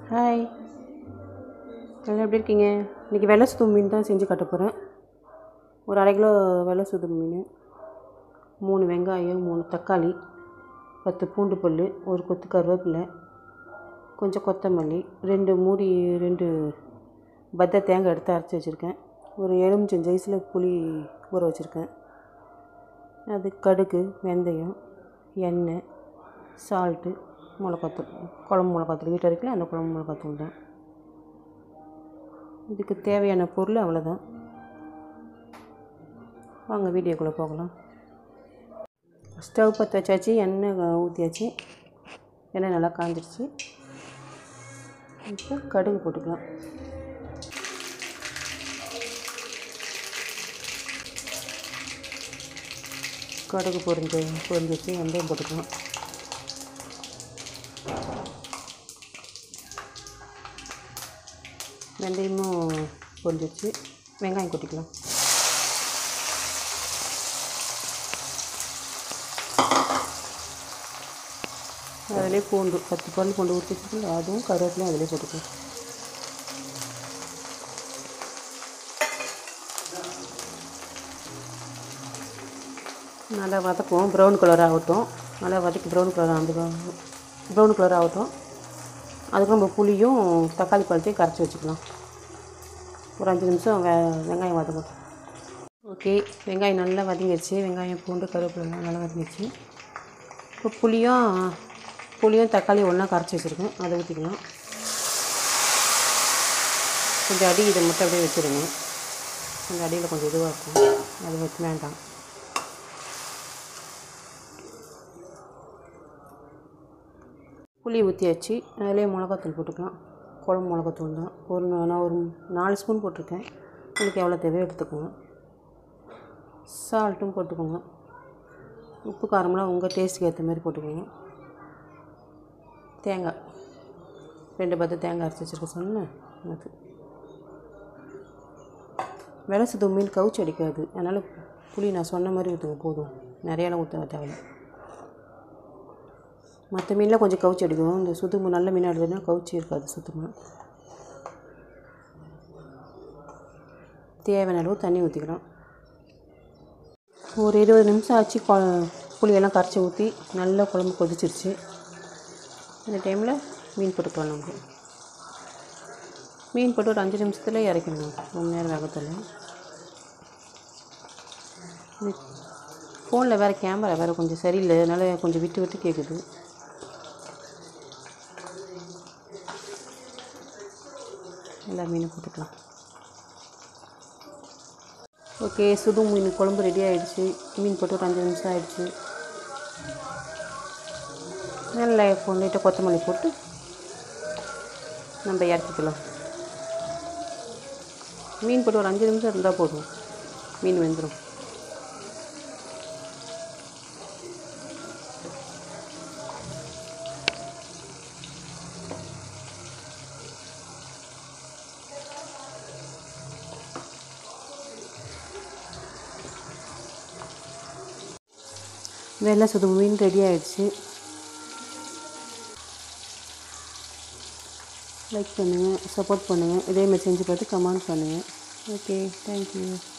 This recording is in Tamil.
ஹாய் எல்லாம் எப்படி இருக்கீங்க இன்றைக்கி வெள்ளை சுத்தம் மீன் தான் செஞ்சு காட்ட போகிறேன் ஒரு அரை கிலோ வெள்ளை சுத்தம் மீன் மூணு வெங்காயம் மூணு தக்காளி பத்து பூண்டு பல் ஒரு கொத்து கருவேப்பிலை கொஞ்சம் கொத்தமல்லி ரெண்டு மூடி ரெண்டு பத்தை தேங்காய் எடுத்து அரைச்சி வச்சுருக்கேன் ஒரு எலுமிச்சம் ஜெய்ஸில் புளி ஊற வச்சுருக்கேன் அது கடுகு வெந்தயம் எண்ணெய் சால்ட்டு மிளகாத்தூள் குழம்பு மிளகாத்தூள் வீட்டில் இருக்குல்ல அந்த குழம்பு மிளகாத்தூள் தான் இதுக்கு தேவையான பொருள் அவ்வளோதான் வாங்க வீடியோக்குள்ளே போகலாம் ஸ்டவ் பற்ற வச்சாச்சு எண்ணெய் ஊற்றியாச்சு எண்ணெய் நல்லா காஞ்சிருச்சு இப்போ கடுகு போட்டுக்கலாம் கடுகு பொரிஞ்சு பொரிஞ்சிச்சு வெந்தயம் போட்டுக்கலாம் வெந்தயமும் பொரிஞ்சிச்சு வெங்காயம் கொட்டிக்கலாம் அதிலே பூண்டு பத்து பல் பூண்டு ஊற்றி வச்சுக்கல அதுவும் கருவேப்பிலையும் அதிலே போட்டுக்கலாம் நல்லா வதக்குவோம் ப்ரௌன் கலர் ஆகட்டும் நல்லா வதக்கி ப்ரௌன் கலர் அந்த ப்ரௌன் கலர் ஆகட்டும் அதுக்கு நம்ம புளியும் தக்காளி பழத்தையும் கரைச்சி வச்சுக்கலாம் ஒரு அஞ்சு நிமிஷம் வெ வெங்காயம் வதக்கும் ஓகே வெங்காயம் நல்லா வதங்கிடுச்சு வெங்காயம் பூண்டு கருவேப்பிலை நல்லா வதங்கிடுச்சு இப்போ புளியும் புளியும் தக்காளியும் ஒன்றா கரைச்சி வச்சுருக்கேன் அதை ஊற்றிக்கலாம் கொஞ்சம் அடி இதை மட்டும் அப்படியே வச்சுருங்க கொஞ்சம் அடியில் கொஞ்சம் இதுவாக இருக்கும் அது வச்சு வேண்டாம் புளி ஊற்றியாச்சு அதிலே மிளகாத்தூள் போட்டுக்கலாம் குழம்பு மிளகாத்தூள் தான் ஒரு நான் ஒரு நாலு ஸ்பூன் போட்டிருக்கேன் உங்களுக்கு எவ்வளோ தேவையோ எடுத்துக்கோங்க சால்ட்டும் போட்டுக்கோங்க உப்பு காரமெல்லாம் உங்கள் டேஸ்ட்டுக்கு ஏற்ற மாதிரி போட்டுக்கோங்க தேங்காய் ரெண்டு பத்து தேங்காய் அரைச்சி வச்சுருக்க சொன்னேன் அது வெலை சுத்தம் மீன் கவுச்சி அடிக்காது அதனால் புளி நான் சொன்ன மாதிரி ஊற்றுங்க போதும் நிறையாலாம் ஊற்ற தேவையில்லை மற்ற மீனில் கொஞ்சம் கவுச்சி அடிக்கும் இந்த சுத்தமாக நல்ல மீனாக எடுத்ததுன்னா கவுச்சி இருக்காது சுத்தமாக தேவையான அளவு தண்ணி ஊற்றிக்கலாம் ஒரு இருபது நிமிஷம் ஆச்சு கொ புளியெல்லாம் கரைச்சி ஊற்றி நல்லா குழம்பு கொதிச்சிருச்சு இந்த டைமில் மீன் போட்டுக்கலாம் நம்ம மீன் போட்டு ஒரு அஞ்சு நிமிஷத்தில் இறக்கணும் ரொம்ப நேரம் வேகத்தில் ஃபோனில் வேறு கேமரா வேறு கொஞ்சம் சரியில்லை அதனால் கொஞ்சம் விட்டு விட்டு கேட்குது எல்லா மீனும் போட்டுக்கலாம் ஓகே சுது மீன் குழம்பு ரெடி ஆகிடுச்சு மீன் போட்டு ஒரு அஞ்சு நிமிஷம் ஆகிடுச்சு நல்ல லைட்டாக கொத்தமல்லி போட்டு நம்ம இறக்கிக்கலாம் மீன் போட்டு ஒரு அஞ்சு நிமிஷம் இருந்தால் போதும் மீன் வெந்துடும் வெள்ளை சுது மீன் ரெடி ஆகிடுச்சு லைக் பண்ணுங்கள் சப்போர்ட் பண்ணுங்கள் இதே மாதிரி செஞ்சு பார்த்து கமெண்ட் பண்ணுங்கள் ஓகே தேங்க்யூ